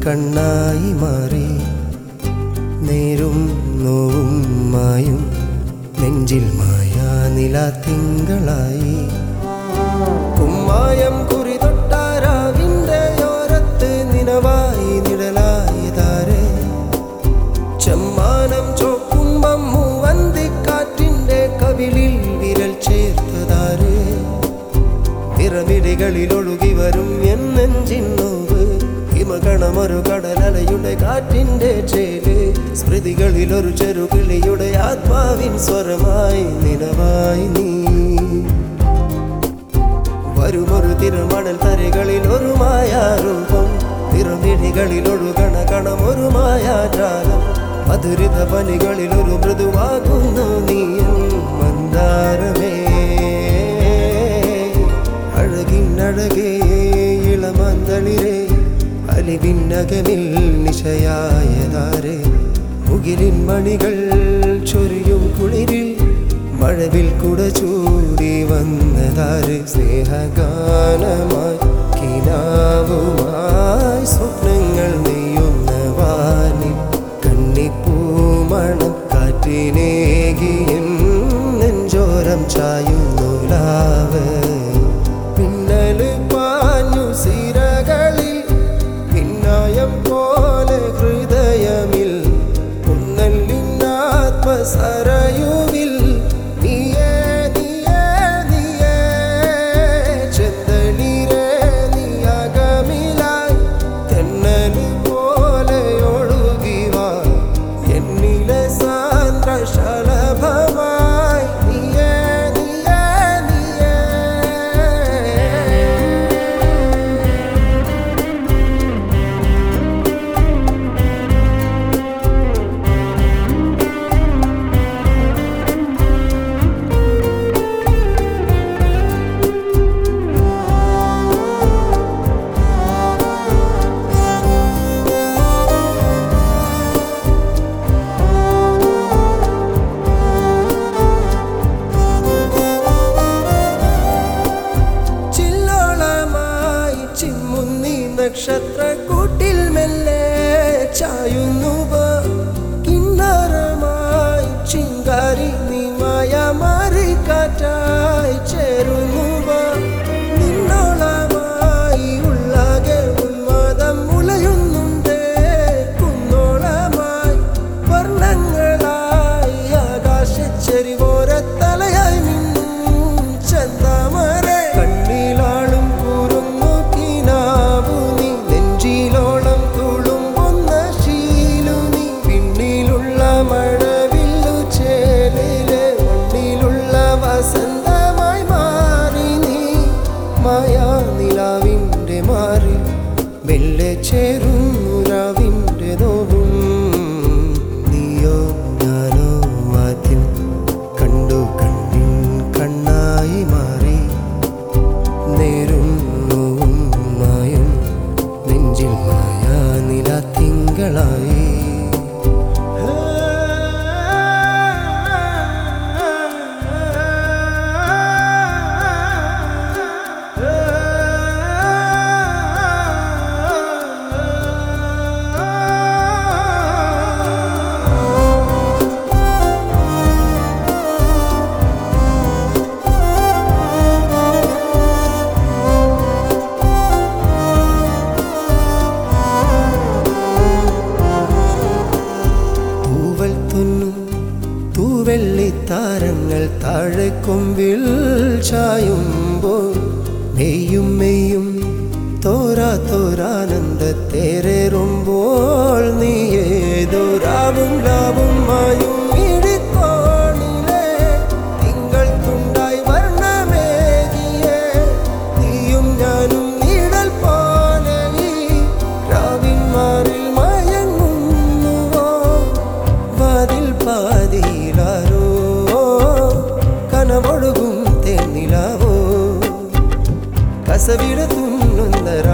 കണ്ണായി മാറി നേരും നോവും മായും നെഞ്ചിൽ മായാ നില തിങ്കളായി കുമ്മായം കുറി തൊട്ടാരാവിൻ്റെ ഓരത്ത് നിനവായി നിഴലായതാരെ ചെമ്മാനം ചോക്കുമ്പം മൂവന്തിക്കാറ്റിൻ്റെ കവിളിൽ വിരൽ ചേർത്തതാര് പിറമിടികളിൽ ഒഴുകി വരും എന്നെഞ്ചിൻ നോവ് ഹിമകണമൊരു കടലലയുടെ കാറ്റിന്റെ ചേല് സ്മൃതികളിൽ ഒരു ചെറുകിളിയുടെ ആത്മാവിൻ സ്വരമായി നിലവായി നീ വരുമൊരു തിരുമണൽ തരകളിൽ ഒരു മായാരൂപം തിരുമിഴികളിൽ ഒഴുകണ കണം ഒരു മായാജാലം മധുരിത പനികളിൽ ഒരു മൃദുവാകുന്നു നീയൻ മന്ദാരമേ അഴകിനഴകേ ഇളമന്തളിരേ അലിവിന്നകമിൽ നിശയായതാരെ മുകിലിൻ മണികൾ ചൊരിയും കുളിരിൽ മഴവിൽ കുട ചൂടി വന്നതാര് സ്നേഹഗാനമായി കിനാവുമായി സ്വപ്നങ്ങൾ നെയ്യുന്ന വാനിൽ കന്നിപ്പൂമണം കാറ്റിനേകിയൻ നെഞ്ചോരം ചായുന്നു ലാവ് പിന്നല് പാഞ്ഞു സിരകളിൽ പിന്നായം പോലെ ഹൃദയമിൽ ഉന്നല്ലിന്നാത്മസരയുവിൽ നീയേ നീയേ നീയേ ചെന്തളിരേ നീയകമിലായി തെന്നല് പോലെ ഒഴുകിവാ എന്നിലെ സാന്ദ്ര ശലഭമായി നീയേ നീയേ നീയേ ചില്ലോളമായി ചിമ്മുന്നി നക്ഷത്ര കൂട്ടിൽ മെല്ലെ ചായുന്നു കിന്നരമായി ചിങ്കാരി നീമായ മാറി കാറ്റായി ചേരുന്നു നിന്നോളമായി ഉള്ളാകെ ഉന്മാദം മുളയുന്നുണ്ട് കുന്നോളമായി വർണ്ണങ്ങളായി ആകാശച്ചെരിവോരത്തലയായി നിന്നും ചന്താമരെ കണ്ണിലാളും കൂറുന്നു കിനാവു നീ നെഞ്ചിലോളം തുളുമ്പുന്ന ശീലു നീ പിന്നിലുള്ള മഴവില്ലു ചേലിലെ മണ്ണിലുള്ള വസന്തമായി മാറി നീ മായാ നിലാവിൻ്റെ മാറി മെല്ലെ ചേരുന്നു രാവിൻ്റെ നോവും നീയോ ഞാനോ ആദ്യം കണ്ടു കണ്ണിൻ കണ്ണായി മാറി നേരും നോവും മായും നെഞ്ചിൽ മായാ നില തിങ്കളായി തൂവൽ തുന്നും തൂവെള്ളിത്താരങ്ങൾ താഴെ കൊമ്പിൽ ചായുമ്പോൾ മെയ്യും മെയ്യും തോരാ തോരാനന്ദ തേരേറുമ്പോൾ നീ ഏതോ രാവും ലാവും മായും ഇടിക്കോണിലെ തിങ്കൾ തുണ്ടായി വർണ്ണമേകിയേ നീയും ഞാനും നീടൽ പോലെ ഈ രാവിന്മാരിൽ മയങ്ങുന്നുവോ വാതിൽ പാതിയിലാരോ കനവൊഴുകും തേന്നിലാവോ കസവിട തുന്നുന്ന